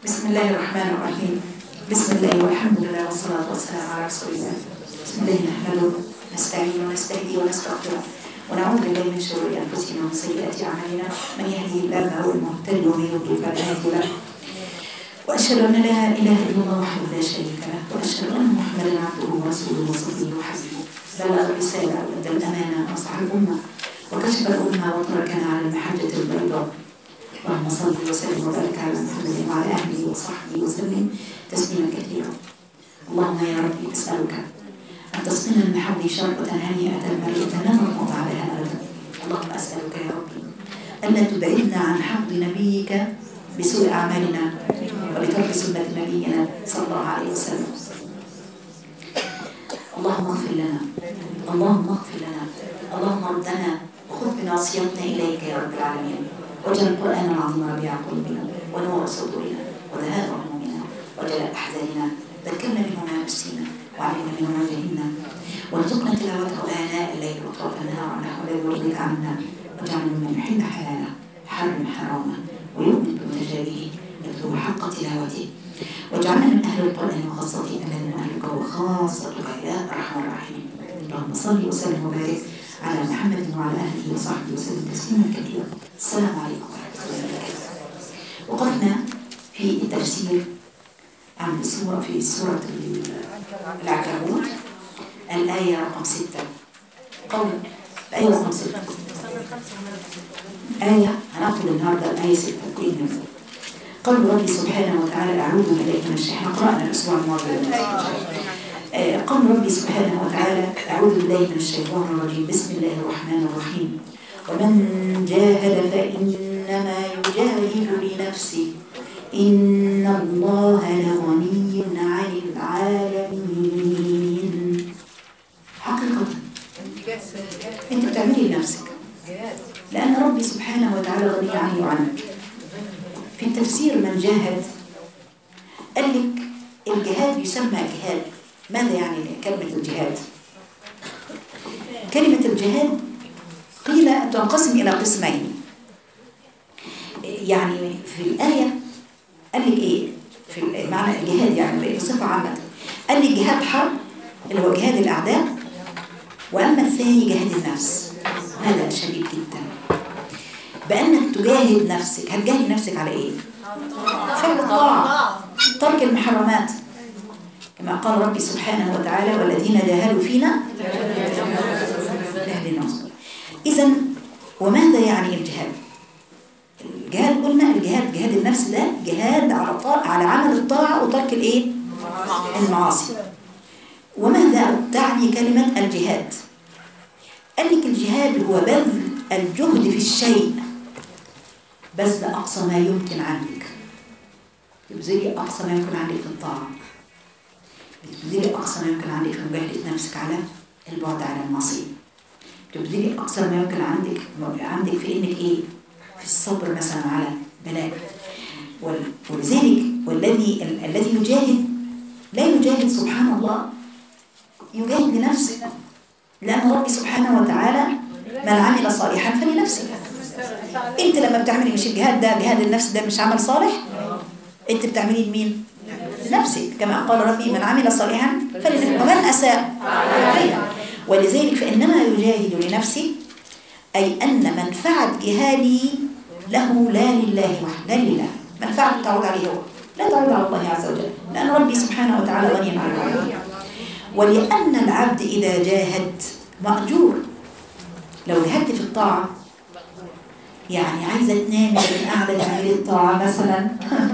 بسم الله الرحمن الرحيم بسم الله والحمد لله والصلاة والسلام على رسول الله بسم الله نحمده نستعين ونستهدي ونستغفره ونعوذ بالله من شرور أنفسنا ومن سيئات أعمالنا من يهدي الله فهو المهتدي ومن يضلل فلا هادي له وأشهد أن لا إله إلا الله وحده لا شريك له وأشهد أن محمدا عبده ورسوله وصفيه وحبيبه بلغ الرسالة وأدى الأمانة ونصح الأمة وكشف الأمة وتركنا على المحجة البيضاء اللهم صل وسلم وبارك على محمد وعلى اهله وصحبه وسلم تسليما كثيرا اللهم يا ربي اسالك ان تسقنا من حوض شربة هنيئة مريئة لا نظمأ بعدها ابدا اللهم اسالك يا ربي الا تبعدنا عن حوض نبيك بسوء اعمالنا وبترك سنة نبينا صلى الله عليه وسلم اللهم اغفر لنا اللهم اغفر لنا اللهم ردنا وخذ بناصيتنا اليك يا رب العالمين واجعل القرآن العظيم ربيع قلوبنا ونور صدورنا وذهاب همومنا وجلاء أحزاننا ذكرنا منه ما نسينا وعلمنا منه ما جهلنا وارزقنا تلاوته آناء الليل وأطراف النهار نحو لا يرضيك عنا واجعلنا ممن يحب حلالا حرم حراما ويؤمن بمتجابه يتلو حق تلاوته واجعلنا من أهل القرآن وخاصته الذين أهلك وخاصتك يا أرحم الراحمين اللهم صل وسلم وبارك على محمد وعلى اله وصحبه وسلم تسليما كثيرا السلام عليكم ورحمه الله وبركاته وقفنا في التفسير عن سورة في سورة العنكبوت الآية رقم ستة قول الآية رقم ستة آية هنأخذ النهاردة الآية ستة كل يوم قول ربي سبحانه وتعالى أعوذ بالله من الشيطان قرأنا الأسبوع الماضي قال ربي سبحانه وتعالى أعوذ بالله من الشيطان الرجيم بسم الله الرحمن الرحيم ومن جاهد فإنما يجاهد لنفسه إن الله لغني عن العالمين حقيقة أنت بتعملي لنفسك لأن ربي سبحانه وتعالى غني عني وعنك في التفسير من جاهد قال لك الجهاد يسمى جهاد ماذا يعني كلمة الجهاد كلمة الجهاد قيل تنقسم إلى قسمين يعني في الآية قال لك إيه في معنى الجهاد يعني بصفة عامة قال لك جهاد حرب اللي هو جهاد الأعداء وأما الثاني جهاد النفس هذا شديد جدا بأنك تجاهد نفسك هتجاهد نفسك على إيه؟ فعل الطاعة ترك المحرمات كما قال ربي سبحانه وتعالى والذين جاهدوا فينا لأهلنا إذا وماذا يعني الجهاد؟ الجهاد قلنا الجهاد جهاد النفس ده جهاد على طاعة على عمل الطاعة وترك الايه؟ المعاصي وماذا تعني كلمة الجهاد؟ قال لك الجهاد هو بذل الجهد في الشيء بذل أقصى ما يمكن عنك تبذلي أقصى ما يمكن عنك في الطاعة تبذلي أقصى ما يمكن عندك في مجاهدة نفسك على البعد عن المعصية تبذلي أقصى ما يمكن عندك عندك في إنك إيه في الصبر مثلا على بلاء ولذلك والذي الذي يجاهد لا يجاهد سبحان الله يجاهد لنفسه لأن ربي سبحانه وتعالى من عمل صالحا فلنفسه انت لما بتعملي مش الجهاد ده جهاد النفس ده مش عمل صالح انت بتعمليه لمين لنفسك كما قال ربي من عمل صالحا فلنفسه ومن أساء عليها ولذلك فإنما يجاهد لنفسه أي أن منفعة جهادي له لا لله وحده لا لله منفعة تعود عليه هو لا تعود على الله عز وجل لأن ربي سبحانه وتعالى غني عن العالمين ولأن العبد إذا جاهد مأجور لو جهدت في الطاعة يعني عايزة تنامي من قاعدة تعملي الطاعة مثلا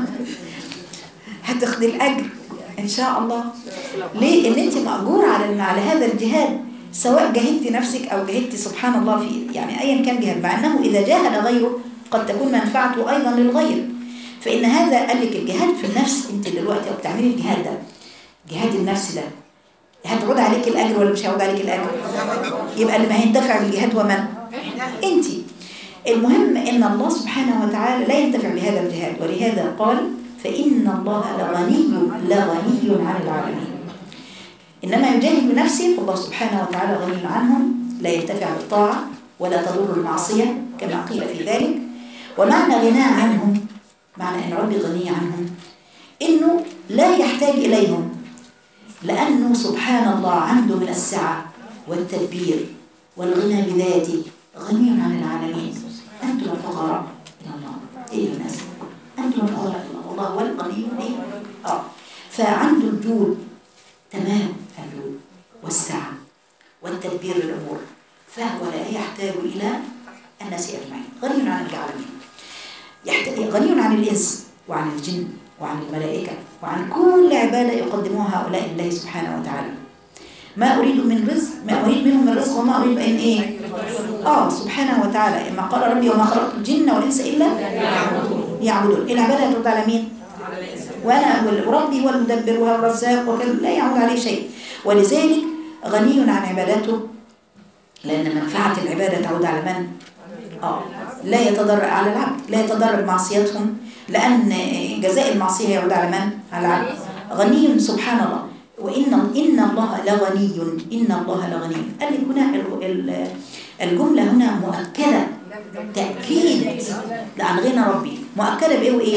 هتاخدي الأجر إن شاء الله ليه؟ إن أنت مأجورة على على هذا الجهاد سواء جاهدتي نفسك أو جاهدتي سبحان الله في يعني أيا كان جهاد مع أنه إذا جاهد غيره قد تكون منفعته أيضا للغير فإن هذا قال لك الجهاد في النفس أنت دلوقتي أو بتعملي الجهاد ده جهاد النفس ده هتعود عليك الأجر ولا مش هيعود عليك الأجر يبقى اللي ما هينتفع بالجهاد هو من؟ أنت المهم إن الله سبحانه وتعالى لا ينتفع بهذا الجهاد ولهذا قال فإن الله لغني لغني عن العالمين إنما يجاهد بنفسه فالله سبحانه وتعالى غني عنهم لا ينتفع بالطاعة ولا تضر المعصية كما قيل في ذلك ومعنى غناء عنهم معنى أن ربي غني عنهم إنه لا يحتاج إليهم لأنه سبحان الله عنده من السعة والتدبير والغنى بذاته غني عن العالمين أنتم الفقراء إلى الله إيه الناس أنتم الفقراء إلى الله والله هو الغني إيه آه فعنده الجود تمام الجود والسعة والتدبير للأمور فهو لا يحتاج إلى الناس أجمعين غني عن العالمين يحتاج غني عن الإنس وعن الجن وعن الملائكة وعن كل عبادة يقدموها هؤلاء الله سبحانه وتعالى ما أريد من رزق ما أريد منهم من رزق وما أريد أن إيه آه سبحانه وتعالى إما قال ربي وما خلقت الجن والإنس إلا يعبدون العبادة ترد على مين وأنا وربي هو المدبر وهو الرزاق وكذا لا يعود عليه شيء ولذلك غني عن عبادته لأن منفعة العبادة تعود على من؟ آه لا يتضرر على العبد لا يتضرر بمعصيتهم لأن جزاء المعصية يعود على من؟ على العبد غني سبحان الله وإن إن الله لغني إن الله لغني قال لك هنا ال- ال- الجملة هنا مؤكدة تأكيد عن غنى ربي مؤكدة بإيه وإيه؟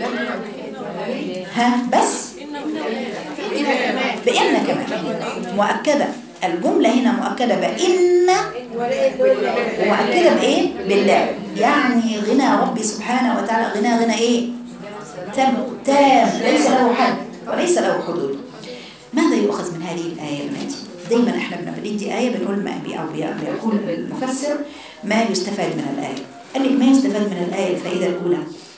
ها بس بإن كمان مؤكدة الجملة هنا مؤكدة بإن ومؤكدة بإيه؟ بالله يعني غنى ربي سبحانه وتعالى غنى غنى إيه؟ تام تام ليس له حد وليس له حدود ماذا يؤخذ من هذه الآية يا بناتي؟ دايما احنا بنبقى ندي آية بنقول ما بي أو بي- بيقول المفسر ما يستفاد من الآية قال لك ما يستفاد من الآية الفائدة الأولى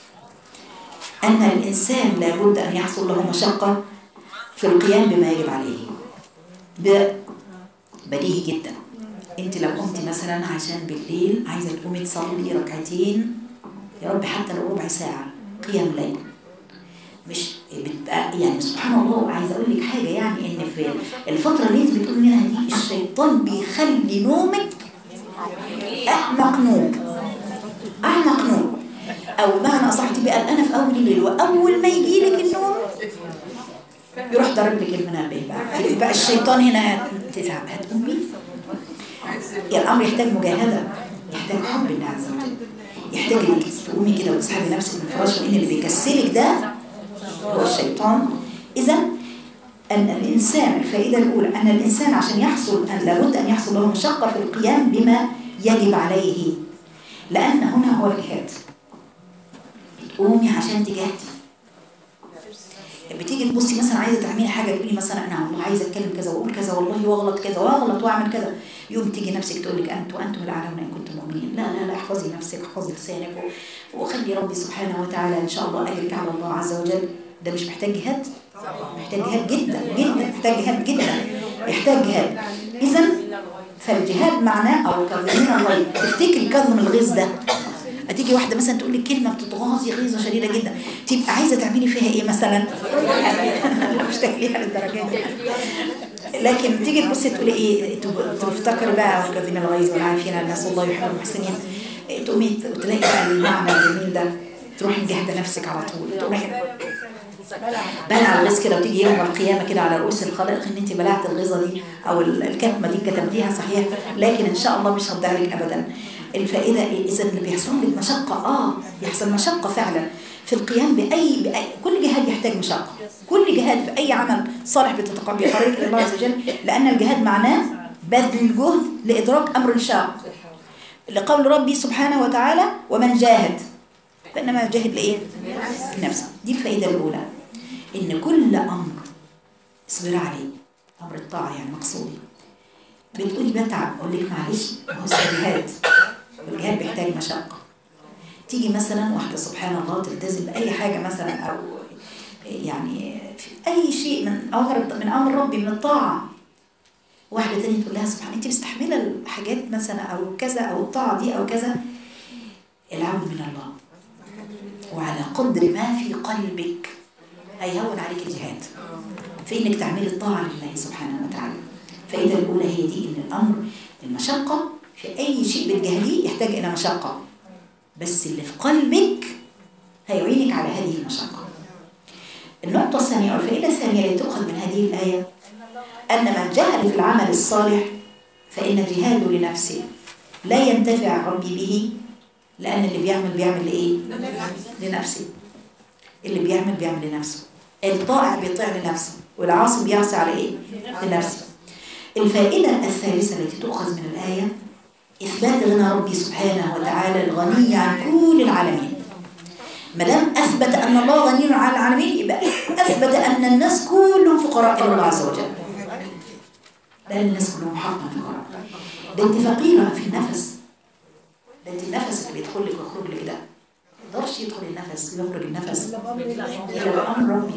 أن الإنسان لابد أن يحصل له مشقة في القيام بما يجب عليه ب- بديهي جدا انت لو قمتي مثلا عشان بالليل عايزه تقومي تصلي ركعتين يا رب حتى لو ربع ساعه قيام ليل مش بتبقى يعني سبحان الله عايزه اقول لك حاجه يعني ان في الفتره اللي انت بتقولي منها دي الشيطان بيخلي نومك احمق نوم احمق نوم او بمعنى اصح تبقى قلقانه في اول الليل واول ما يجي لك النوم يروح ضرب لك المنبه بقى يبقى الشيطان هنا تتعب هتقومي يعني الامر يحتاج مجاهده يحتاج حب الله عز وجل يحتاج انك تقومي كده وتسحبي نفسك من الفراش وان اللي بيكسلك ده هو الشيطان اذا ان الانسان الفائده الاولى ان الانسان عشان يحصل ان لابد ان يحصل له مشقه في القيام بما يجب عليه لان هنا هو الجهاد قومي عشان تجاهدي بتيجي تبصي مثلا عايزه تعملي حاجه تقولي مثلا انا والله عايزه اتكلم كذا واقول كذا والله واغلط كذا واغلط واعمل كذا يوم تيجي نفسك تقول لك انتم وانتم الاعلمون ان كنتم مؤمنين لا لا لا احفظي نفسك احفظي لسانك و- وخلي ربي سبحانه وتعالى ان شاء الله اجرك على الله عز وجل ده مش محتاج جهاد محتاج جهاد جدا جدا محتاج جهاد جدا يحتاج جهاد اذا فالجهاد معناه او كظمين الغيظ تفتكري كظم الغيظ ده هتيجي واحده مثلا تقول لك كلمه بتتغاظي غيظه شديده جدا تبقى عايزه تعملي فيها ايه مثلا مش تكليها للدرجه دي لكن تيجي تبصي تقولي ايه تب- تفتكر بقى وكظم الغيظ والعافين عن الناس والله يحب المحسنين تقومي تلاقي بقى المعنى الجميل ده تروحي مجهده نفسك على طول تروحي بلع الغيظ كده وتيجي يوم القيامه كده على رؤوس الخلائق ان انت بلعت الغيظه دي او ال- الكتمه دي كتمتيها صحيح لكن ان شاء الله مش هتضيع لك ابدا الفائده إيه؟ اذا اللي بيحصل لك مشقه اه يحصل مشقه فعلا في القيام باي باي كل جهاد يحتاج مشقه كل جهاد في اي عمل صالح بتتقبل بطريق الله عز وجل لان الجهاد معناه بذل الجهد لادراك امر شاق لقول ربي سبحانه وتعالى ومن جاهد فانما يجاهد لايه؟ لنفسه دي الفائده الاولى ان كل امر اصبر عليه امر الطاعه يعني مقصودي بتقولي بتعب اقول لك معلش ما هو جهاد والجهاد بيحتاج مشقه تيجي مثلا واحده سبحان الله تلتزم باي حاجه مثلا او يعني في اي شيء من امر من امر ربي من الطاعه واحده تانية تقول لها سبحان انت مستحمله الحاجات مثلا او كذا او الطاعه دي او كذا العون من الله وعلى قدر ما في قلبك هيهون عليك الجهاد في انك تعملي الطاعه لله سبحانه وتعالى الفائده الاولى هي دي ان الامر المشقه في اي شيء بتجاهديه يحتاج الى مشقه بس اللي في قلبك هيعينك على هذه المشقه النقطه الثانيه او الفائده الثانيه اللي تؤخذ من هذه الايه ان من جهل في العمل الصالح فان جهاده لنفسه لا ينتفع ربي به لان اللي بيعمل بيعمل لايه لنفسه اللي بيعمل بيعمل لنفسه الطائع بيطيع لنفسه والعاصي بيعصي على ايه لنفسه الفائدة الثالثة التي تؤخذ من الآية إثبات غنى ربي سبحانه وتعالى الغني عن كل العالمين ما دام أثبت أن الله غني عن العالمين يبقى أثبت أن الناس كلهم فقراء إلى الله عز وجل لأن الناس كلهم حقا فقراء ده أنت فقيرة في النفس ده أنت النفس اللي بيدخل لك ويخرج لك ده ما يقدرش يدخل النفس ويخرج النفس إلا بأمر ربي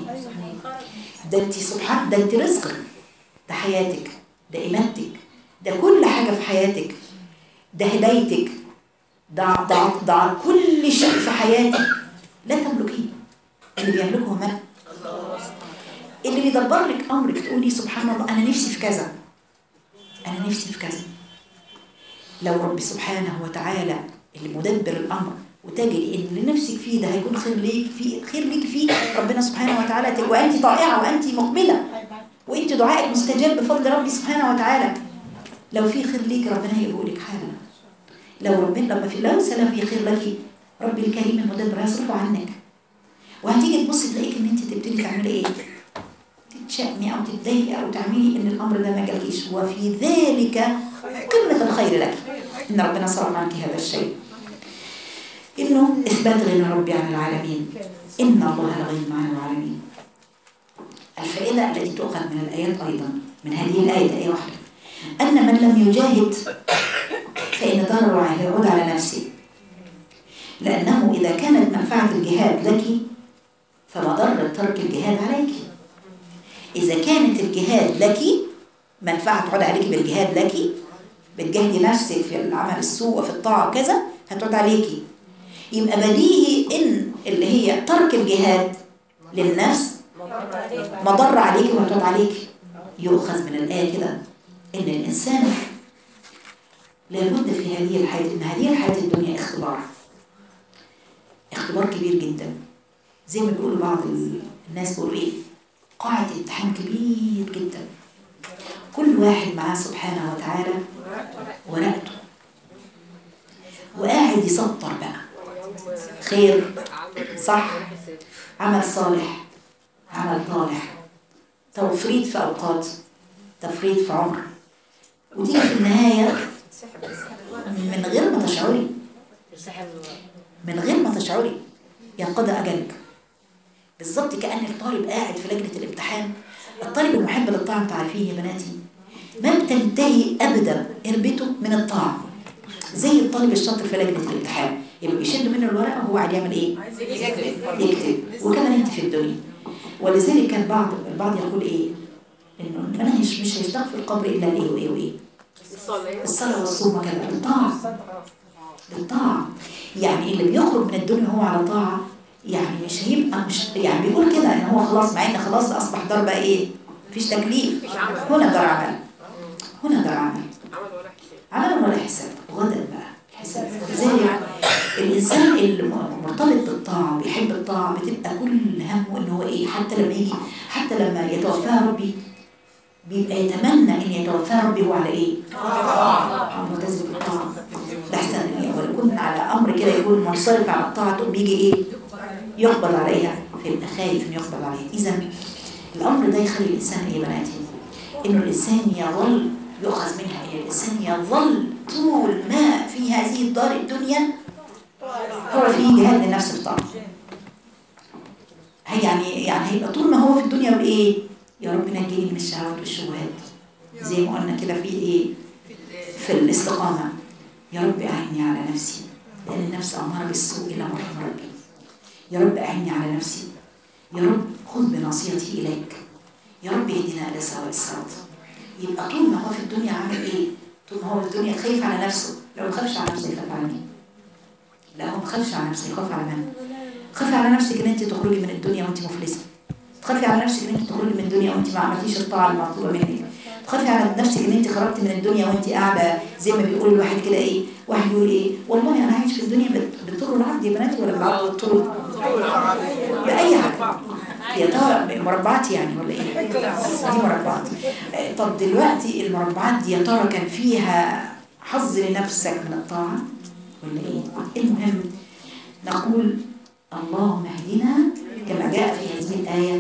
ده أنت سبحان ده أنت رزقك ده حياتك ده إيمانتك ده كل حاجة في حياتك ده هدايتك ده ده ده كل شيء في حياتك لا تملكيه اللي بيملكه من اللي بيدبر لك امرك تقولي سبحان الله انا نفسي في كذا انا نفسي في كذا لو رب سبحانه وتعالى اللي مدبر الامر وتجد ان اللي نفسك فيه ده هيكون خير ليك فيه خير ليك فيه ربنا سبحانه وتعالى تقول وانت طائعه وانت مقبله وانت دعائك مستجاب بفضل ربي سبحانه وتعالى لو في خير ليك ربنا هيقول لك حالا لو ربنا لما في لو سلام في خير لك ربي الكريم المدبر هيصرفه عنك وهتيجي تبصي تلاقيك ان انت تبتدي تعملي ايه تتشأمي او تتضايقي او تعملي ان الامر ده ما جالكيش وفي ذلك قمه الخير لك ان ربنا صرف عنك هذا الشيء انه اثبات غنى ربي عن العالمين ان الله لغني عن العالمين الفائده التي تؤخذ من الايات ايضا من هذه الايه ايه واحده ان من لم يجاهد فان ضرره هيعود على نفسه لأنه إذا كانت منفعة الجهاد لك فمضرة ترك الجهاد عليك إذا كانت الجهاد لك منفعة تعود عليك بالجهاد لك بتجهدي نفسك في العمل السوء وفي الطاعة وكذا هتعود عليكي يبقى بديهي إن اللي هي ترك الجهاد للنفس مضر عليك وهتعود عليك يؤخذ من الآية كده إن الإنسان لابد في هذه الحياة إن هذه الحياة الدنيا اختبار اختبار كبير جدا زي ما بيقولوا بعض الناس بيقولوا ايه قاعة امتحان كبير جدا كل واحد معاه سبحانه وتعالى ورقته وقاعد يسطر بقى خير صح عمل صالح عمل طالح توفريط في أوقات تفريط في عمر وتيجي في النهاية من غير ما تشعري من غير ما تشعري ينقضي أجلك بالظبط كأن الطالب قاعد في لجنة الامتحان الطالب المحب للطاعة انتوا عارفين يا بناتي ما بتنتهي أبدا إربته من الطاعة زي الطالب الشاطر في لجنة الامتحان يبقى يشد منه الورقة وهو قاعد يعمل إيه؟ يكتب وكمان أنت في الدنيا ولذلك كان بعض البعض يقول إيه؟ إنه المنهج مش هيشتغل في القبر إلا إيه وإيه وإيه؟ الصلاة والصوم وكذا بالطاعة بالطاعة يعني اللي بيخرج من الدنيا هو على طاعة يعني مش هيبقى مش يعني بيقول كده ان هو خلاص مع ان خلاص ده اصبح دار بقى ايه مفيش تكليف هنا دار عمل هنا دار عمل عمل ولا حساب غدا بقى الحساب لذلك الانسان اللي مرتبط بالطاعه وبيحب الطاعه بتبقى كل همه ان هو ايه حتى لما يجي حتى لما يتوفاه ربي بيبقى يتمنى ان يتوفاه ربي هو على ايه؟ ملتزم بالطاعه ده احسن ولو كنا على امر كده يكون منصرف على الطاعه تقوم يجي ايه؟ يقبض عليها فيبقى خايف انه يقبض عليها اذا الامر ده يخلي الانسان ايه يا بناتي؟ انه الانسان يظل يؤخذ منها ان الانسان يظل طول ما في هذه الدار الدنيا هو في جهاد لنفسه في طاعه يعني يعني هيبقى طول ما هو في الدنيا يقول ايه؟ يا رب نجيني من الشهوات والشبهات زي ما قلنا كده في ايه؟ في الاستقامه يا رب أعني على نفسي لأن النفس أمارة بالسوء إلى مرحم ربي يا رب أعني على نفسي يا رب خذ بناصيتي إليك يا رب اهدنا إلى سواء الصراط يبقى طول ما هو في الدنيا عامل إيه؟ طول ما هو في الدنيا خايف على نفسه لو ما خافش على نفسه يخاف على مين؟ لا هو ما خافش على نفسه يخاف على من؟ خافي على نفسك إن أنت تخرجي من الدنيا وأنت مفلسة تخافي على نفسك إن أنت تخرجي من الدنيا وأنت ما عملتيش الطاعة المطلوبة منك تخافي على نفسك ان انت خرجت من الدنيا وانت قاعده زي ما بيقول الواحد كده ايه واحد يقول ايه والله انا عايش في الدنيا بالطول العرض يا بنات ولا بالعرض والطول باي حاجه يا ترى مربعات يعني ولا ايه دي مربعات طب دلوقتي المربعات دي يا ترى كان فيها حظ لنفسك من الطاعه ولا ايه المهم نقول اللهم اهدنا كما جاء في هذه الايه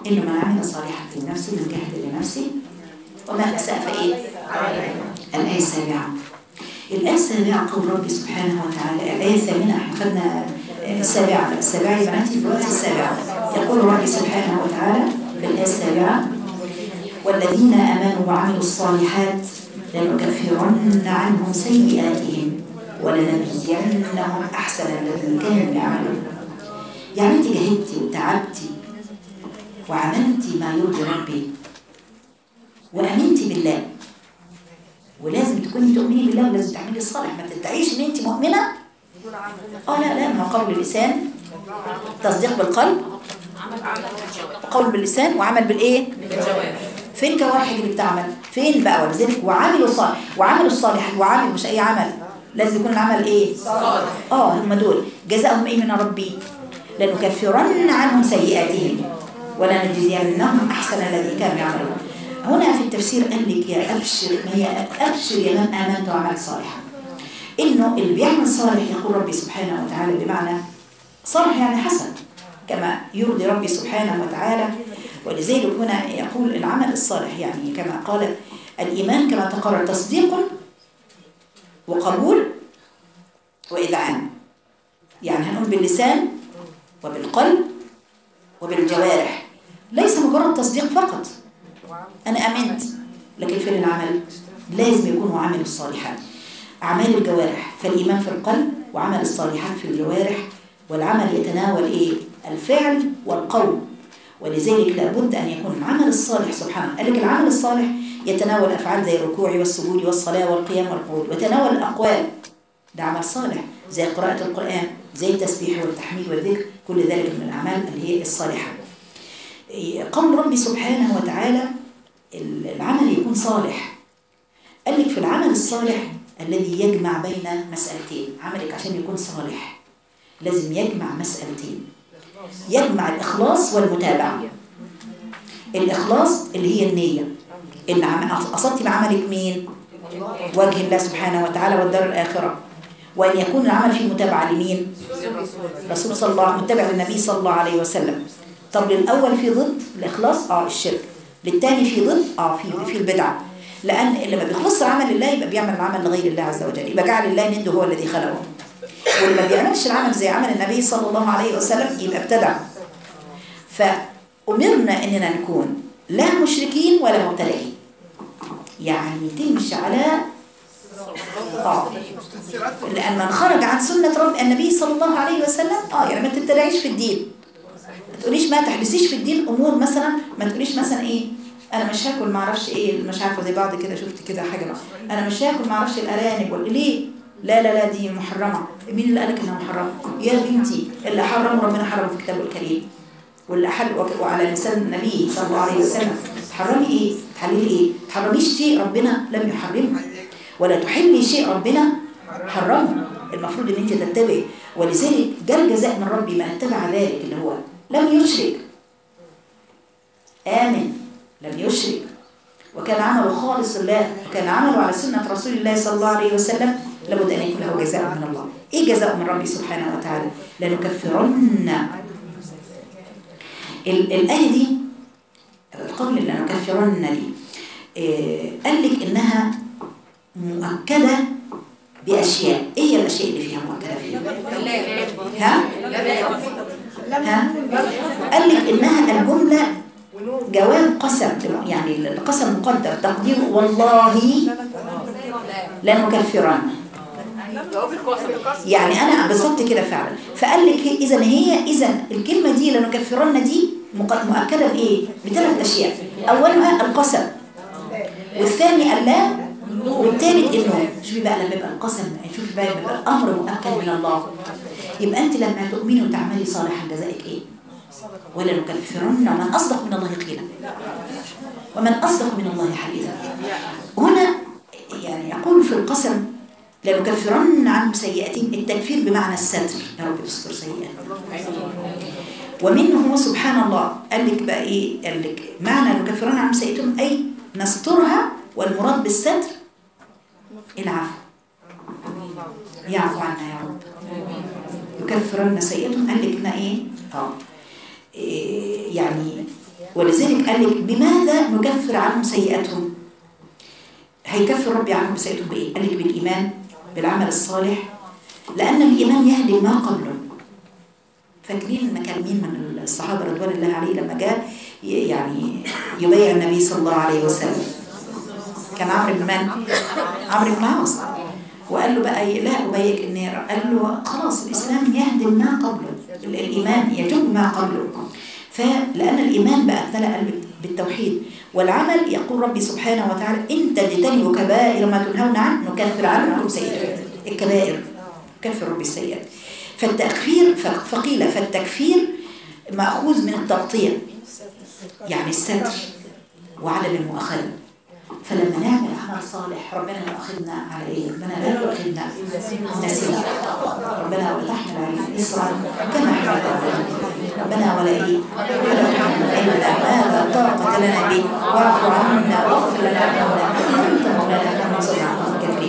إنه من عمل صالحا في نفسه من جهد لنفسه وما أساء فإيه؟ الآية السابعة الآية السابعة قول ربي سبحانه وتعالى الآية الثامنة احنا خدنا السابعة السابعة يا بناتي في الوقت السابعة يقول ربي سبحانه وتعالى في الآية السابعة والذين آمنوا وعملوا الصالحات لنكفرن عنهم سيئاتهم ولنجزينهم أحسن الذي كانوا يعملون يعني أنت جهدتي وتعبتي وعملتي ما يرضي ربي وأمنتي بالله ولازم تكوني تؤمني بالله ولازم تعملي الصالح ما تدعيش ان انت مؤمنه اه لا لا ما هو قول اللسان تصديق بالقلب قول باللسان وعمل بالايه فين الجوارح اللي بتعمل فين بقى ولذلك وعملوا صالح وعملوا الصالح وعمل مش اي عمل لازم يكون العمل ايه صالح اه هم دول جزاؤهم ايه من ربي لنكفرن عنهم سيئاتهم ولنجزينهم احسن الذي كانوا يعملون هنا في التفسير قال لك يا ابشر هي ابشر يا من امنت وعملت صالحا انه اللي بيعمل صالح يقول ربي سبحانه وتعالى بمعنى صالح يعني حسن كما يرضي ربي سبحانه وتعالى ولذلك هنا يقول العمل الصالح يعني كما قال الإيمان كما تقرر تصديق وقبول وإذعان يعني هنقول باللسان وبالقلب وبالجوارح ليس مجرد تصديق فقط أنا أمنت لكن فين العمل لازم يكون عمل الصالحات أعمال الجوارح فالإيمان في القلب وعمل الصالحات في الجوارح والعمل يتناول إيه الفعل والقول ولذلك لابد أن يكون العمل الصالح سبحانه قال لك العمل الصالح يتناول أفعال زي الركوع والسجود والصلاة والقيام والقعود وتناول الأقوال ده عمل صالح زي قراءة القرآن زي التسبيح والتحميد والذكر كل ذلك من الأعمال اللي هي الصالحة قول ربي سبحانه وتعالى العمل يكون صالح قال لك في العمل الصالح الذي يجمع بين مسألتين عملك عشان يكون صالح لازم يجمع مسألتين يجمع الإخلاص والمتابعة الإخلاص اللي هي النية إن أصبت بعملك مين وجه الله سبحانه وتعالى والدار الآخرة وأن يكون العمل فيه متابعة لمين رسول صلى الله عليه متابع للنبي صلى الله عليه وسلم طب للأول في ضد الإخلاص آه الشرك للتاني في ضد آه في في البدعة لأن اللي ما بيخلص عمل الله يبقى بيعمل العمل لغير الله عز وجل يبقى جعل الله نده هو الذي خلقه واللي ما بيعملش العمل زي عمل النبي صلى الله عليه وسلم يبقى ابتدع فأمرنا أننا نكون لا مشركين ولا مبتدعين يعني تمشي على آه. لأن من خرج عن سنة رب النبي صلى الله عليه وسلم اه يعني ما تبتدعيش في الدين ما تقوليش ما تحدثيش في الدين أمور مثلا ما تقوليش مثلا إيه انا مش هاكل ما اعرفش ايه مش عارفه زي بعض كده شفت كده حاجه بقى. انا مش هاكل ما اعرفش الارانب ولا ليه لا لا لا دي محرمه مين اللي قالك انها محرمه يا بنتي اللي حرم ربنا حرمه في كتابه الكريم واللي حل وعلى لسان النبي صلى الله عليه وسلم تحرمي ايه تحللي ايه تحرميش شيء ربنا لم يحرمه ولا تحلي شيء ربنا حرمه المفروض ان انت تتبعي ولذلك ده الجزاء من ربي من اتبع ذلك اللي هو لم يشرك آمن لم يشرك وكان عمله خالص لله وكان عمله على سنة رسول الله صلى الله عليه وسلم لابد أن يكون له جزاء من الله إيه جزاء من ربي سبحانه وتعالى لنكفرن الآية دي القول لنكفرن دي إيه قال لك إنها مؤكدة بأشياء إيه هي الأشياء اللي فيها مؤكدة فيها ها ها قال لك إنها الجملة جواب قسم يعني القسم مقدر تقدير والله لنكفرن يعني انا بالظبط كده فعلا فقال لك اذا هي اذا الكلمه دي لنكفرن دي مؤكده بايه بثلاث اشياء اولها القسم والثاني اللام والثالث انه شوفي بقى لما يبقى القسم شوفي بقى يبقى الامر مؤكد من الله يبقى انت لما تؤمني وتعملي صالحا جزائك ايه ولا نكفرن ومن أصدق من الله قيلا ومن أصدق من الله حديثا هنا يعني يقول في القسم لنكفرن عنهم سيئاتهم التكفير بمعنى الستر يا رب استر سيئات ومنه سبحان الله قال لك بقى ايه قال لك معنى نكفرن عنهم سيئاتهم اي نسترها والمراد بالستر العفو يعفو عنا يا رب يكفرن سيئاتهم قال لك ايه اه يعني ولذلك قال لك بماذا نكفر عنهم سيئاتهم هيكفر ربي عنهم سيئاتهم بايه قال لك بالايمان بالعمل الصالح لان الايمان يهدم ما قبله فاكرين ان كان مين من الصحابه رضوان الله عليه لما جاء ي- يعني يبايع النبي صلى الله عليه وسلم كان عمرو بن من عمرو بن العاص وقال له بقى ي- لا ابايعك النار قال له خلاص الاسلام يهدم ما قبله ال- الايمان يجب ما قبله فلان الايمان بقى امتلأ قلبك بالتوحيد والعمل يقول ربي سبحانه وتعالى ان تجتنبوا كبائر ما تنهون عنه نكفر عنكم سيئات الكبائر كفر ربي السيئات فالتكفير ف- فقيل فالتكفير مأخوذ من التغطية يعني الستر وعدم المؤاخذة فلما نعمل عمل صالح ربنا يؤاخذنا على ايه؟ ربنا لا يؤاخذنا نسينا ربنا ولا تحمل علينا إصرا كما حملت على ربنا ولا ايه؟ ولا تحمل علينا ما لا طاقة لنا به واعف عنا واغفر لنا مولانا انت مولانا فانصرنا على الكافرين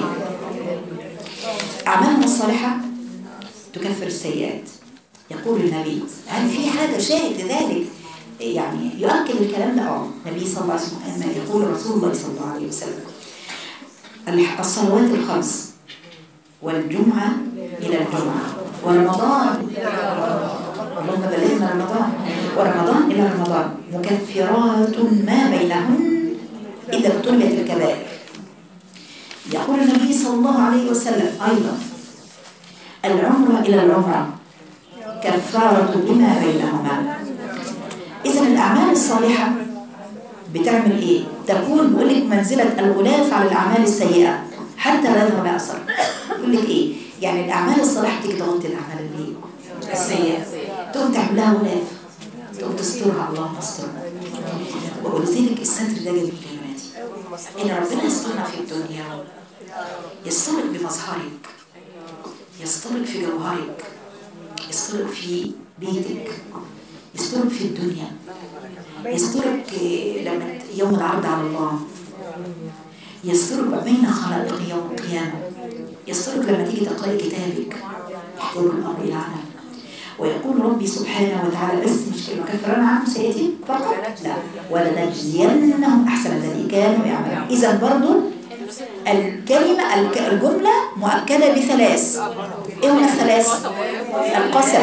أعمالنا الصالحة تكفر السيئات يقول النبي هل في هذا شاهد لذلك يعني يؤكد الكلام ده اه النبي صلى الله عليه وسلم يقول رسول الله صلى الله عليه وسلم الح- الصلوات الخمس والجمعة إلى الجمعة ورمضان اللهم بلغنا رمضان ورمضان إلى رمضان مكفرات ما بينهن إذا ابتليت الكبائر يقول النبي صلى الله عليه وسلم أيضا العمرة إلى العمرة كفارة لما بينهما إذا الأعمال الصالحة بتعمل إيه؟ تكون بقول لك منزلة الغلاف على الأعمال السيئة حتى لا يظهر لها أثر بقول لك إيه؟ يعني الأعمال الصالحة تيجي تغطي الأعمال الإيه؟ السيئة تقوم تعمل لها غلاف تقوم تسترها اللهم استرها ولذلك الستر ده جميل يا بناتي إن ربنا يسترنا في الدنيا يسترك بمظهرك يسترك في جوهرك يسترك في بيتك يسترك في الدنيا يسترك آه، لما ت- يوم العرض على الله يسترك بين خلائق يوم القيامة يسترك لما تيجي تقرأي كتابك يحتاج الأمر إلى عمل ويقول ربي سبحانه وتعالى بس مش كلمة كفرنا عنهم سيئتهم فقط لا ولنجزينهم أحسن الذي كانوا يعملون إذا برضو الكلمة الك- الجملة مؤكدة بثلاث إيه هما الثلاث؟ القسم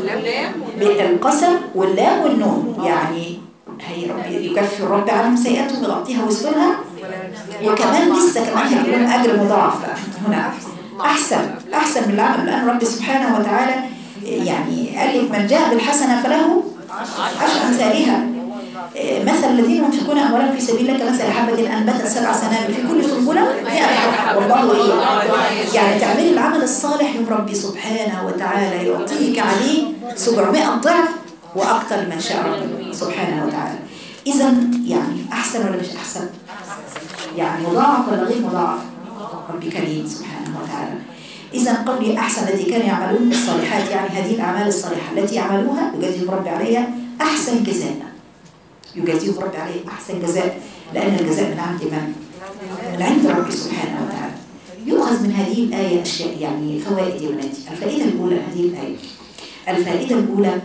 بالقسم واللام والنون يعني هي ربي يكفر ربي عنهم سيئاتهم يغطيها ويسترها وكمان لسه كمان هيكون اجر مضاعف بقى هنا احسن احسن من العمل لان ربي سبحانه وتعالى يعني قال لك من جاء بالحسنه فله عشر امثالها إيه، مثل الذين ينفقون اموالهم في سبيل الله كمثل حبه انبتت سبع سنابل في كل سنبله 100 حبه والله ايه يعني تعملي العمل الصالح يوم ربي سبحانه وتعالى يعطيك عليه 700 ضعف واكثر من شاء ربي سبحانه وتعالى اذا يعني احسن ولا مش احسن يعني مضاعف ولا غير مضاعف ربي كريم سبحانه وتعالى إذا قولي أحسن الذي كانوا يعملون الصالحات يعني هذه الأعمال الصالحة التي يعملوها يجازيهم ربي عليها أحسن جزاء يجازيهم ربي عليها أحسن جزاء لأن الجزاء من عند من؟ من عند ربي سبحانه وتعالى يؤخذ من هذه الآية أشياء يعني فوائد يا بناتي الفائدة الأولى هذه الآية الفائدة الأولى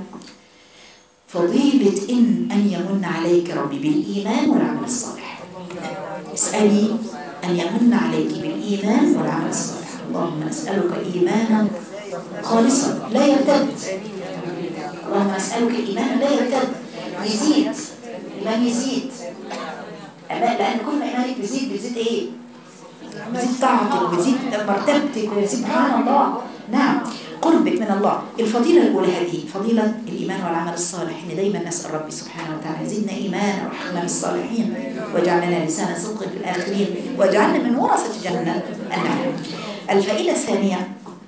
فضيلة إن أن يمن عليك ربي بالإيمان والعمل الصالح اسألي أن يمن عليك بالإيمان والعمل الصالح اللهم نسألك إيمانا خالصا لا يرتد اللهم نسألك إيمانا لا يرتد يزيد الإيمان يزيد أما- لأن كل ما إيمانك بيزيد بيزيد إيه؟ بتزيد طاعتك بتزيد مرتبتك بتزيد سبحان الله نعم قربك من الله الفضيلة الأولى هذه فضيلة الإيمان والعمل الصالح إن دايما نسأل ربي سبحانه وتعالى يزيدنا إيمانا وحكمنا بالصالحين واجعلنا لسان صدق في الآخرين واجعلنا من ورثة جنة النعيم الفائدة الثانية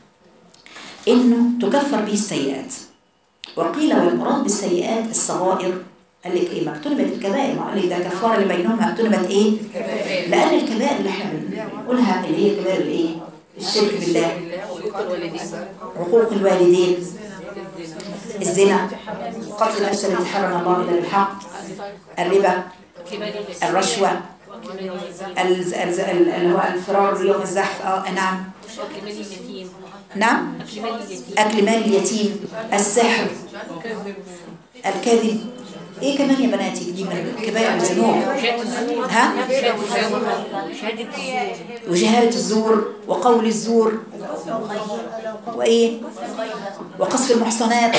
إنه تكفر به السيئات وقيل والمراد بالسيئات الصغائر قال لك ايه مكتوبة الكبائر ما قال لك ده كفاره اللي بينهم مكتوبة ايه لان الكبائر اللي احنا بنقولها اللي هي كبائر الايه الشرك بالله عقوق الوالدين الزنا قتل النفس التي حرم الله الا بالحق الربا الرشوه الز- الز- اللي هو الفرار يوم الزحف اه نعم نعم أكل مال اليتيم السحر الكذب ايه كمان يا بناتي دي من كبائر الذنوب ها شهادة الزور وجهالة الزور وقول الزور وايه وقصف المحصنات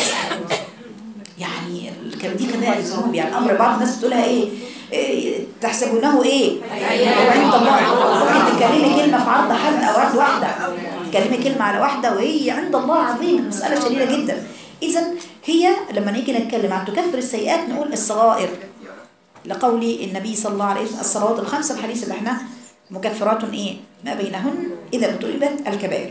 يعني الكلام دي كبائر الذنوب يعني امر بعض الناس بتقولها ايه, إيه تحسبونه ايه عند الله ممكن تتكلمي كلمه في عرض حد او عرض واحده تتكلمي كلمه على واحده وهي عند الله عظيم مساله شديده جدا اذا هي لما نيجي نتكلم عن تكفر السيئات نقول الصغائر لقول النبي صلى الله عليه وسلم الصلوات الخمسه الحديث اللي احنا مكفرات ايه ما بينهن اذا اجتنبت الكبائر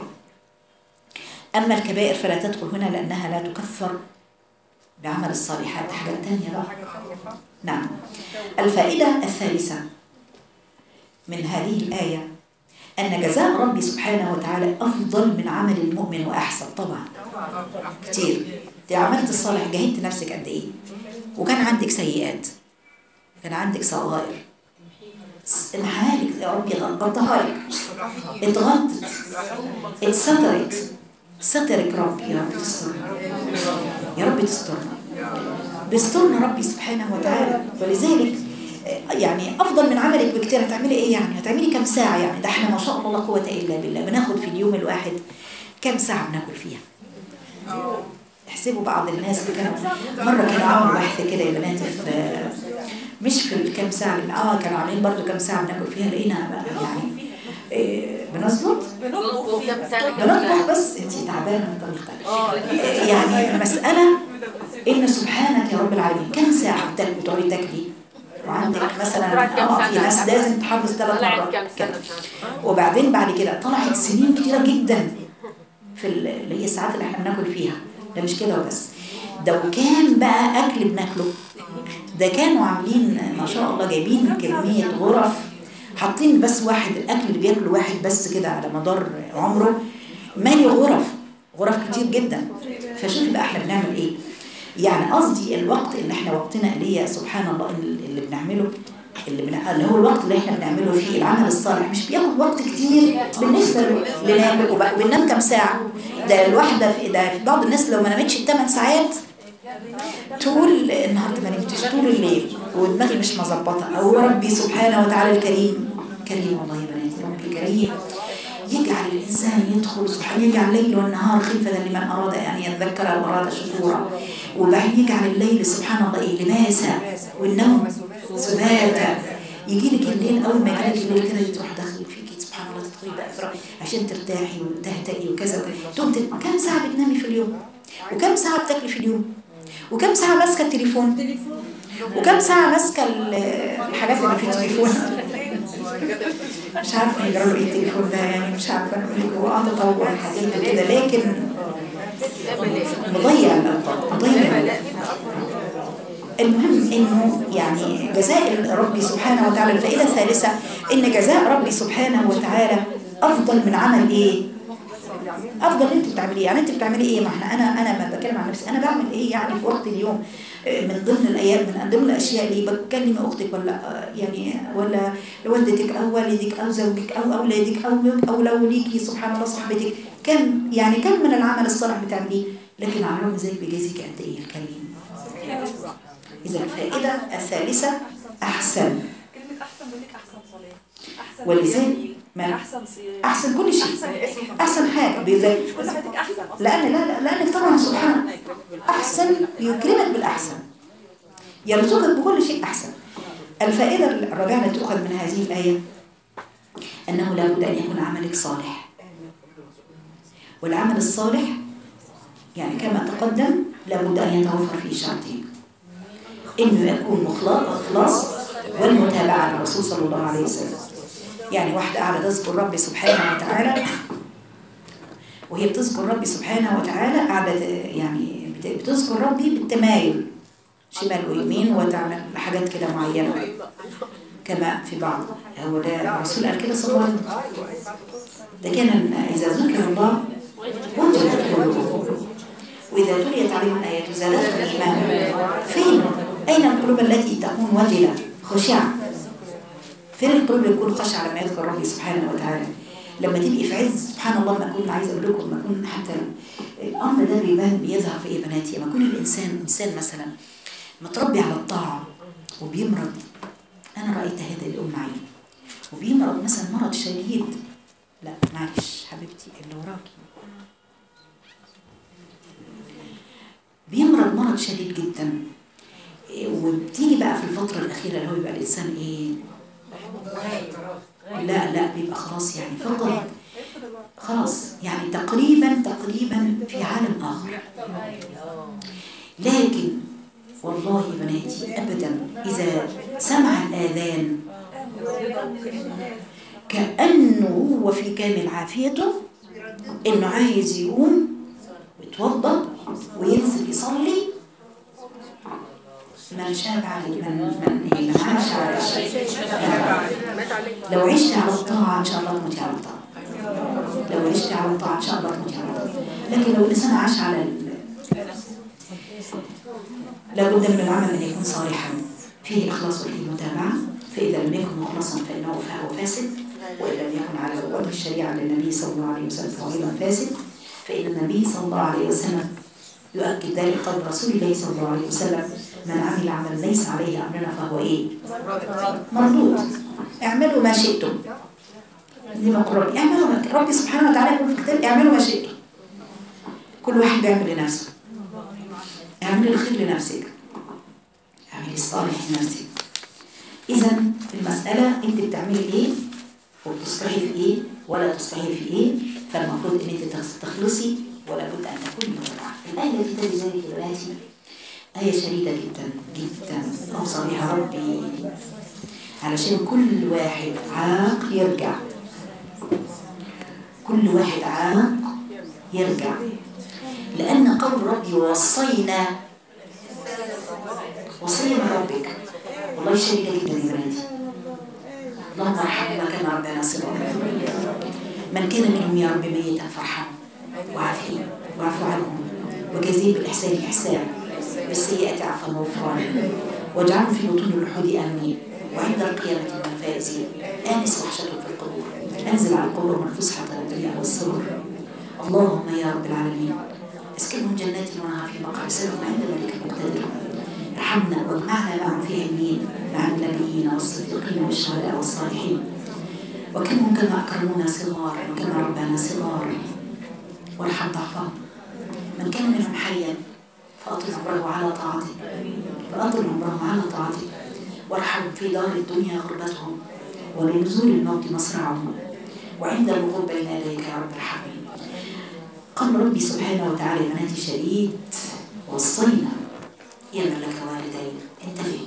اما الكبائر فلا تدخل هنا لانها لا تكفر بعمل الصالحات حاجات تانية بقى نعم الفائدة الثالثة من هذه الآية أن جزاء ربي سبحانه وتعالى أفضل من عمل المؤمن وأحسن طبعا كتير دي عملت الصالح جاهدت نفسك قد إيه وكان عندك سيئات كان عندك صغائر انحالك يا ربي غطها لك اتغطت اتسترت سترك ربي يا رب تسترنا يا رب تسترنا بيسترنا ربي سبحانه وتعالى ولذلك يعني افضل من عملك بكتير هتعملي ايه يعني هتعملي كم ساعه يعني ده احنا ما شاء الله لا قوه الا بالله بناخد في اليوم الواحد كم ساعه بناكل فيها احسبوا بعض الناس كانوا مره كانوا عملوا بحث كده يا بنات في مش في الكام ساعه اللي اه كانوا عاملين برضو كم ساعه بناكل فيها لقينا بقى يعني إيه بنظبط بنطبخ كام سنة بنطبخ بس انت تعبانه من طريقتك يعني المساله ان سبحانك يا رب العالمين كم ساعه بتاكلي بتقعدي تاكلي وعندك مثلا اه في ناس لازم تحافظ ثلاث طلعت مرات كام كده. سنة وبعدين بعد كده طلعت سنين كتيره جدا في ال- اللي هي الساعات اللي احنا بناكل فيها ده مش كده وبس ده وكان بقى اكل بناكله ده كانوا عاملين ما شاء الله جايبين كميه غرف حاطين بس واحد الاكل اللي بياكله واحد بس كده على مدار عمره مالي غرف غرف كتير جدا فشوفي بقى احنا بنعمل ايه يعني قصدي الوقت اللي احنا وقتنا اللي هي سبحان الله اللي بنعمله اللي, بنع... اللي هو الوقت اللي احنا بنعمله فيه العمل الصالح مش بياخد وقت كتير بالنسبه لنعمل وب- بننام كام ساعه ده الواحده في ده في بعض الناس لو ما نامتش الثمان ساعات تقول النهارده ما نمتش طول الليل ودماغي مش مظبطه او ربي سبحانه وتعالى الكريم كريم والله يا بناتي ربي كريم يجعل الانسان يدخل سبحانه يجعل الليل والنهار خلفه لمن اراد ان يذكر او اراد شكورا وبعدين يجعل الليل سبحان الله ايه لباسا والنوم سباتا يجي لك الليل اول ما يجي لك الليل كده تروح داخل فيكي سبحان الله تدخلي بقى في رأ- عشان ترتاحي وتهتئي وكذا تقوم تت- كم ساعه بتنامي في اليوم وكم ساعه بتاكلي في اليوم وكم ساعه ماسكه التليفون وكم ساعه ماسكه ال- الحاجات اللي في التليفون مش عارفه يجرى له ايه التليفون ده يعني مش عارفه اقول لك هو اه تطور حاجات كده لكن مضيع الاوقات مضيع المهم انه يعني جزاء ربي سبحانه وتعالى الفائده الثالثه ان جزاء ربي سبحانه وتعالى افضل من عمل ايه افضل انت بتعملي يعني انت بتعملي ايه ما احنا انا انا ما بتكلم عن نفسي انا بعمل ايه يعني في وقت اليوم آه، من ضمن الايام من ضمن الاشياء اللي بتكلم اختك ولا آه، يعني ولا والدتك او والدك او زوجك او اولادك او او لو ليكي سبحان الله صاحبتك كم يعني كم من العمل الصالح بتعمليه لكن على الرغم من ذلك بيجازيك قد ايه الكريم اذا الفائده الثالثه احسن كلمة أحسن بقول لك أحسن صلاة أحسن ولذلك جميل، ما- أحسن صيام احسن كل شيء أحسن اسم احسن حاجه بذلك مش كل حياتك أحسن أصلا لأن لا لا لأنك طبعا سبحان أحسن يكرمك بالأحسن يرزقك بكل شيء أحسن الفائدة الرابعة التي تؤخذ من هذه الآية أنه لا بد أن يكون عملك صالح والعمل الصالح يعني كما تقدم لا بد أن يتوفر فيه شرطين إنه يكون مخلا- إخلاص والمتابعة للرسول صلى الله عليه وسلم يعني واحدة قاعدة تذكر ربي سبحانه وتعالى وهي بتذكر ربي سبحانه وتعالى قاعدة يعني بت- بتذكر ربي بالتمايل شمال ويمين وتعمل حاجات كده معينة كما في بعض هو ده الرسول قال كده صلى الله عليه وسلم ده كان إذا ذكر الله وجلت قلوبهم وإذا تليت عليهم آيات زادتهم إيمانا فين؟ أين القلوب التي تكون وجلة خشعة؟ فين القلوب اللي تكون خشعة لما يذكر ربي سبحانه وتعالى؟ لما تبقي في عز سبحان سبحان الله لما اكون عايزه اقول لكم لما اكون حتى الامر ده بيبان بيظهر في ايه يا بناتي لما يكون الانسان انسان مثلا متربي على الطاعه وبيمرض انا رايت هذا الام معي وبيمرض مثلا مرض شديد لا معلش حبيبتي اللي وراكي بيمرض مرض شديد جدا إيه، وبتيجي بقى في الفترة الأخيرة اللي هو يبقى الإنسان إيه لا لا بيبقى خلاص يعني فقد خلاص يعني تقريبا تقريبا في عالم آخر لكن والله يا بناتي أبدا إذا سمع الآذان كأنه هو في كامل عافيته إنه عايز يقوم ويتوضأ وينزل يصلي من شابع من من إيه؟ من عاش على شيء لو عشت على الطاعة إن شاء الله تموتي على الطاعة لو عشت على الطاعة إن شاء الله تموتي على الطاعة لكن لو الإنسان عاش على ال... لابد من العمل أن يكون صالحا فيه إخلاص وفيه متابعة فإذا لم يكن مخلصا فإنه فهو فاسد وإن لم يكن على وجه الشريعة للنبي صلى الله عليه وسلم فهو أيضا فاسد فإن النبي صلى الله عليه وسلم يؤكد ذلك قول رسول الله صلى الله عليه وسلم من عمل عملا ليس عليه أمرنا فهو إيه؟ مردود اعملوا ما شئتم زي ما قل ربي اعملوا ما ربي سبحانه وتعالى يقول في الكتاب اعملوا ما شئتم كل واحد بيعمل لنفسه اعملي الخير لنفسك اعملي الصالح لنفسك اذا المسألة انت بتعملي ايه وبتصلحي في ايه ولا تصلحي في ايه فالمفروض ان انت تخلصي ولا بد ان تكوني متابعة الآية التي تلي ذلك يا بناتي آية شديدة جدا جدا أوصى بها ربي علشان كل واحد عاق يرجع كل واحد عاق يرجع لأن قول ربي وصينا وصية من ربك والله شديدة جدا يا بناتي اللهم ارحمنا كما ربنا صغارا من كان منهم يا رب ميتا فارحمه وعافيه واعف عنهم وجزيهم بالإحسان إحسان بالسيئة عفوا وغفرانا واجعلهم في بطون الوحود آمنين وعند القيامة من الفائزين آنس وحشتهم في القبور أنزل على قبورهم الفسحة والدنيا والسرور اللهم يا رب العالمين اسكنهم جنات ونهر في مقعد صدق عند ملك مقتدر ارحمنا واجمعنا معهم في علمين مع النبيين والصديقين والشهداء والصالحين وكم كما أكرمونا صغارا وكما ربنا صغارا وارحم ضعفهم من كان منهم حيا فأطل عمره على طاعتك فأطل عمره على طاعتك وارحم في دار الدنيا غربتهم ولنزول الموت مصرعهم وعند الوقوف بين يديك يا رب ارحمني قال ربي سبحانه وتعالى بناتي شديد وصينا يا من لك والدين انتبه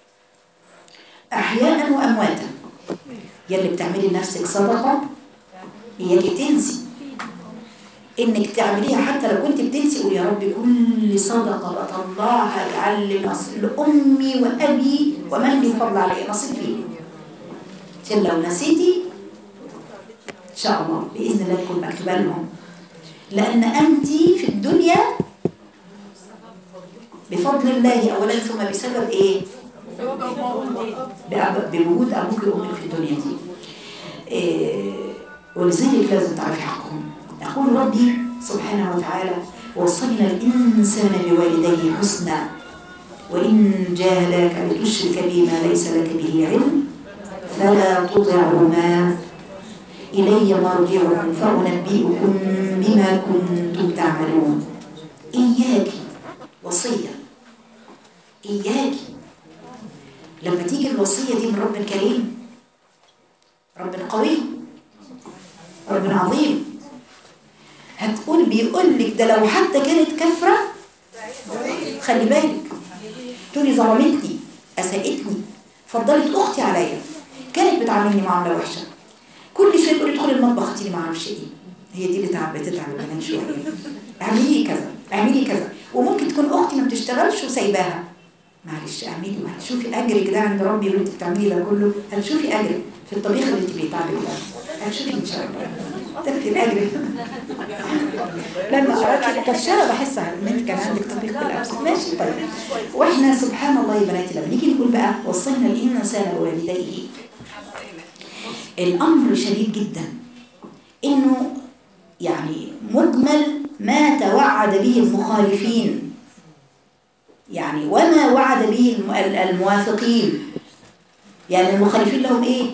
أحياء وأمواتا يلي بتعملي لنفسك صدقة إياكي تنسي انك تعمليها حتى لو كنت بتنسي قول يا رب كل صدقه بطلعها اجعل لي نصيب لامي وابي ومن لي فضل علي نصيب فيه عشان لو نسيتي ان شاء الله باذن الله تكون مكتوبه لهم لان انت في الدنيا بفضل الله اولا ثم بسبب ايه بأب- بوجود ابوك وامك في الدنيا دي إيه ولذلك لازم تعرفي حقهم يقول ربي سبحانه وتعالى وصلنا الإنسان بوالديه حسنا وإن جاهداك لتشرك بما ليس لك به علم فلا تطعهما إلي مرجعكم فأنبئكم بما كنتم تعملون إياك وصية إياك لما تيجي الوصية دي من رب كريم رب قوي رب عظيم هتقول بيقول لك ده لو حتى كانت كفرة خلي بالك تقولي ظلمتني أساءتني فضلت أختي عليا كانت بتعاملني معاملة وحشة كل شوية تقولي ادخلي المطبخ هاتي لي ما اعرفش ايه هي دي اللي تعب بتتعب البنات شوية اعملي كذا اعملي كذا وممكن تكون أختي ما بتشتغلش وسايباها معلش اعملي هتشوفي أجرك ده عند ربي واللي انت بتعمليه ده كله هتشوفي أجرك في الطبيخ اللي انت بيتعبك ده هتشوفي إن شاء الله تاخدي الأجر لما أراكي مكشرة بحس ان انت كان عندك طبيخ بالأمس ماشي طيب واحنا سبحان الله يا بناتي لما نيجي نقول بقى وصينا الإنسان بوالديه الأمر شديد جدا إنه يعني مجمل ما توعد به المخالفين يعني وما وعد به الم- ال- الموافقين يعني المخالفين لهم ايه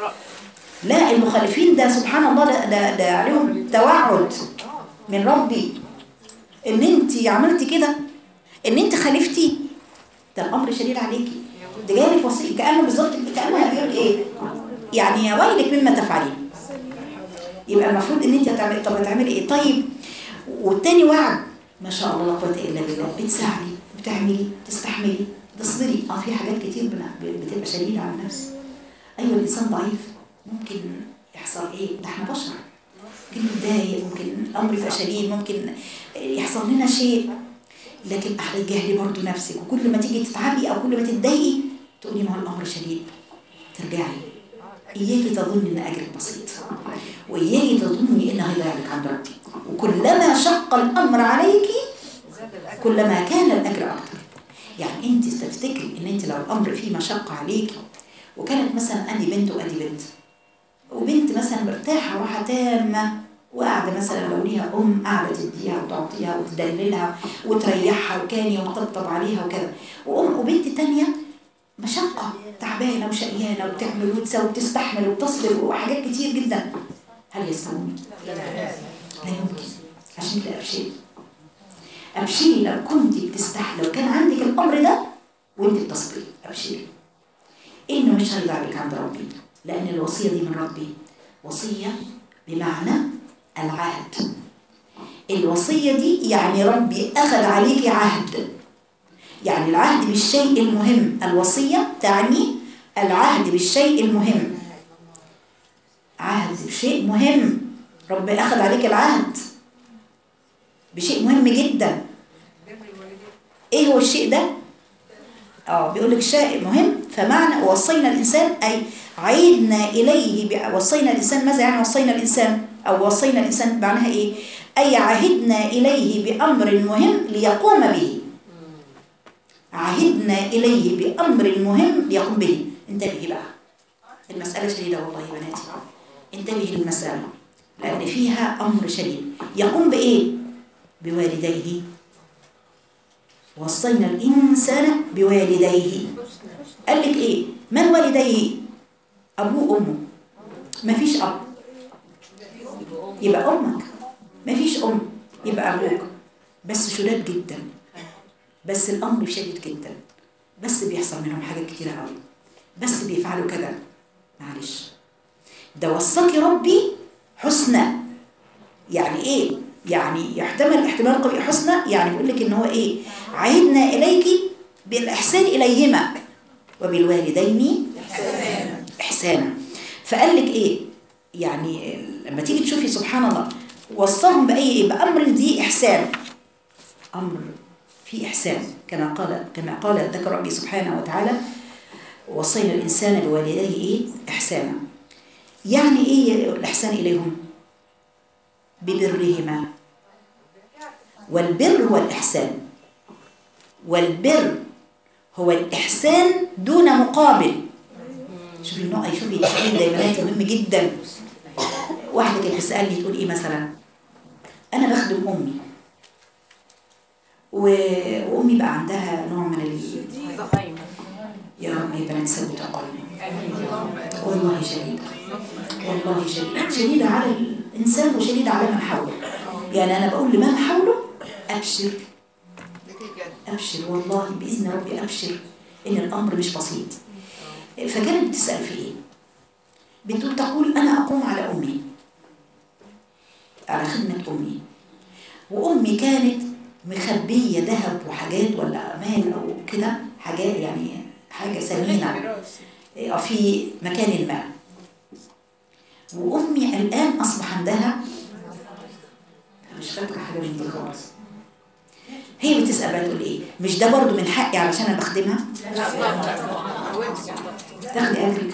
لا المخالفين ده سبحان الله ده, ده, ده عليهم توعد من ربي ان انت عملتي كده ان انت خالفتي ده الامر شديد عليكي ده جايلك وصي كانه بالظبط كانه بيقول ايه يعني يا ويلك مما تفعلين يبقى المفروض ان انت هتعملي طب هتعملي ايه طيب والتاني وعد ما شاء الله لا قوه الا بالله بتساعدي بتعملي تستحملي تصبري اه في حاجات كتير بن- بتبقى شديده على النفس ايوه الانسان ضعيف ممكن يحصل ايه ده احنا بشر ممكن نتضايق ممكن الامر يبقى شديد ممكن يحصل لنا شيء لكن احلى تجاهلي برضه نفسك وكل ما تيجي تتعبي او كل ما تتضايقي تقولي ما هو الامر شديد ترجعي اياكي تظني ان اجرك بسيط واياكي تظني ان هيضيع لك عند ربك وكلما شق الامر عليك كلما كان الاجر اكتر يعني انت تفتكري ان انت لو الامر فيه مشقه عليكي وكانت مثلا ادي بنت وادي بنت وبنت مثلا مرتاحه راحه تامه وقاعده مثلا لو ليها ام قاعده تديها وتعطيها وتدللها وتريحها وكان يوم طبطب عليها وكذا وام وبنت تانية مشقه تعبانه وشقيانه وبتعمل وتسوي وتستحمل وتصبر وحاجات كتير جدا هل يستوون؟ لا يمكن عشان كده ابشري ابشري لو كنت بتستحمل لو كان عندك الامر ده وانت بتصبري ابشري انه مش هيضيع لك عند ربي لان الوصيه دي من ربي وصيه بمعنى العهد الوصيه دي يعني ربي اخذ عليك عهد يعني العهد بالشيء المهم الوصيه تعني العهد بالشيء المهم عهد بشيء مهم ربي اخذ عليك العهد بشيء مهم جدا ايه هو الشيء ده اه بيقول لك شيء مهم فمعنى وصينا الانسان اي عيدنا اليه ب- وصينا الانسان ماذا يعني وصينا الانسان او وصينا الانسان معناها ايه اي عهدنا اليه بامر مهم ليقوم به عهدنا اليه بامر مهم ليقوم به انتبهي بقى المساله شديده والله يا بناتي انتبهي للمساله لان فيها امر شديد يقوم بايه بوالديه وصينا الإنسان بوالديه قال لك إيه من والديه أبوه وأمه مفيش أب يبقى أمك مفيش أم يبقى أبوك بس شداد جدا بس الأمر شديد جدا بس بيحصل منهم حاجات كتيرة قوي بس بيفعلوا كذا معلش ده وصاكي ربي حسنى يعني ايه يعني يحتمل احتمال قوي حسنى يعني بيقول لك ان هو ايه عهدنا اليك بالاحسان اليهما وبالوالدين احسانا فقال لك ايه يعني لما تيجي تشوفي سبحان الله وصاهم باي ايه بامر دي احسان امر في احسان كما قال كما قال ذكر ربي سبحانه وتعالى وصينا الانسان بوالديه ايه احسانا يعني ايه الاحسان اليهم ببرهما والبر هو الإحسان والبر هو الإحسان دون مقابل شوفي النقطة شوفي التحليل ده يا بناتي مهم جدا واحدة كانت بتسألني تقول إيه مثلا أنا بخدم أمي و- وأمي بقى عندها نوع من ال... يا رب يا بنات ثبت قلبي والله شديدة والله شديدة شديدة على الإنسان وشديدة على من حوله يعني أنا بقول لمن حوله أبشر أبشر والله بإذن ربي أبشر إن الأمر مش بسيط فكانت بتسأل في إيه بتقول تقول أنا أقوم على أمي على خدمة أمي وأمي كانت مخبية ذهب وحاجات ولا مال أو كده حاجات يعني حاجة ثمينة في مكان ما وأمي الآن أصبح عندها مش فاكرة حاجة من دي خالص هي بتسأل بقى تقول إيه مش ده برضو من حقي علشان أنا بخدمها تاخدي أجرك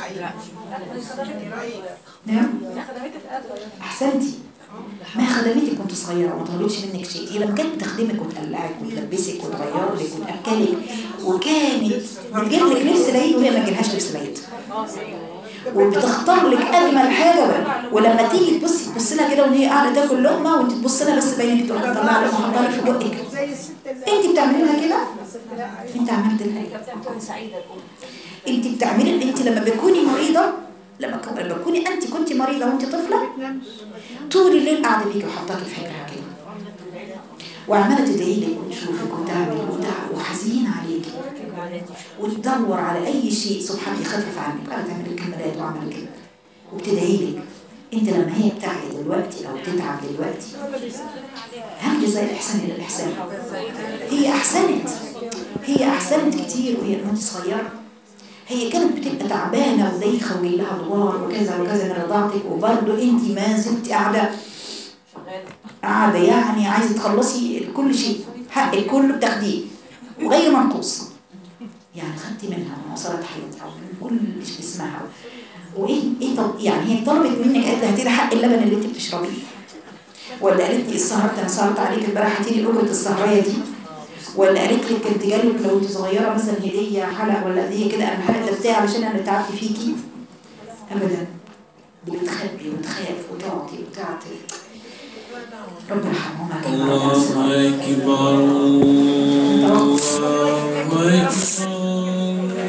نعم أحسنتي ما خدمتك وانت صغيرة وما طلبتش منك شيء هي لما كانت بتخدمك وتقلعك وتلبسك وتغير لك وتأكلك وكانت بتجيب لك لبس العيد وهي ما تجيلهاش لبس العيد وبتختار لك اجمل حاجه بقى ولما تيجي تبصي تبص لها كده وهي قاعده تاكل لقمه وانت تبص لها بس باينك تروح تطلع لقمه حاطها لك في بقك زي الست اللي انت بتعملي لها كده انت عملت لها ايه بتكون سعيدة الأم انت بتعملي انت لما بتكوني مريضه لما ك- لما تكوني انت كنت مريضه وانت طفله بتنام طول الليل قاعده بيكي وحطاكي في حجرها كده وعماله تدعي لك وتشوفك وتعمل وتع- وحزينه عليكي وتدور على اي شيء سبحان يخفف عنك قاعده تعمل لك كمالات وعمل كده وبتدعي لك انت لما هي بتعي دلوقتي او تتعب دلوقتي هل جزاء الاحسان الى الاحسان هي احسنت هي احسنت كتير وهي وانت صغيره هي كانت بتبقى تعبانه ودايخه وجاي لها دوار وكذا وكذا من رضاعتك وبرضه انت ما زلت قاعده قاعده يعني عايزه تخلصي كل شيء حقك كله بتاخديه وغير منقوص يعني خدتي منها من وصلت حياتها ومن كل جسمها وايه ايه طب يعني هي طلبت منك قالت لها هاتي لي حق اللبن اللي انت بتشربيه ولا قالت لي السهرت انا سهرت عليك امبارح هاتي لي لقمه السهرايه دي ولا قالت لك كنت جالك لو انت صغيره مثلا هديه حلق ولا هديه كده انا الحلق ده بتاعي علشان انا تعبت فيكي ابدا دي بتخبي وتخاف وتعطي وتعطي رب يرحمهما كما الله أكبر الله أكبر